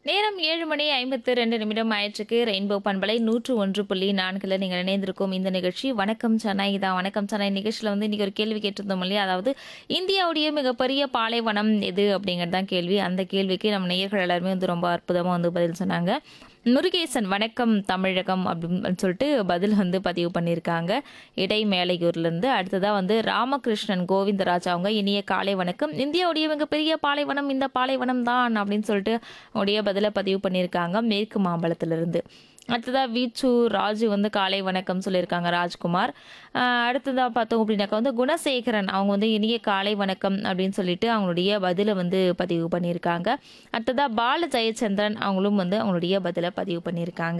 நேரம் ஏழு மணி ஐம்பத்து ரெண்டு நிமிடம் ஆயிற்றுக்கு ரெயின்போ பண்பலை நூற்று ஒன்று புள்ளி நான்கில் நீங்கள் இணைந்திருக்கும் இந்த நிகழ்ச்சி வணக்கம் சென்னை தான் வணக்கம் சென்னை நிகழ்ச்சியில் வந்து இன்றைக்கி ஒரு கேள்வி கேட்டிருந்தோம் இல்லையா அதாவது இந்தியாவுடைய மிகப்பெரிய பாலைவனம் எது அப்படிங்கிறது தான் கேள்வி அந்த கேள்விக்கு நம்ம நேயர்கள் எல்லாருமே வந்து ரொம்ப அற்புதமாக வந்து பதில் சொன்னாங்க முருகேசன் வணக்கம் தமிழகம் அப்படின்னு சொல்லிட்டு பதில் வந்து பதிவு பண்ணியிருக்காங்க இடை மேலையூர்லேருந்து அடுத்ததாக வந்து ராமகிருஷ்ணன் கோவிந்தராஜ் அவங்க இனிய காலை வணக்கம் இந்தியாவுடைய மிகப்பெரிய பாலைவனம் இந்த பாலைவனம் தான் அப்படின்னு சொல்லிட்டு உடைய பதிலை பதிவு பண்ணியிருக்காங்க மேற்கு மாம்பலத்திலிருந்து அடுத்ததாக வீச்சு ராஜு வந்து காலை வணக்கம் சொல்லியிருக்காங்க ராஜ்குமார் ஆஹ் அடுத்ததாக பார்த்தோம் அப்படின்னாக்கா வந்து குணசேகரன் அவங்க வந்து இனிய காலை வணக்கம் அப்படின்னு சொல்லிட்டு அவங்களுடைய பதிலை வந்து பதிவு பண்ணியிருக்காங்க அடுத்ததாக பால ஜெயச்சந்திரன் அவங்களும் வந்து அவங்களுடைய பதிலை பதிவு பண்ணியிருக்காங்க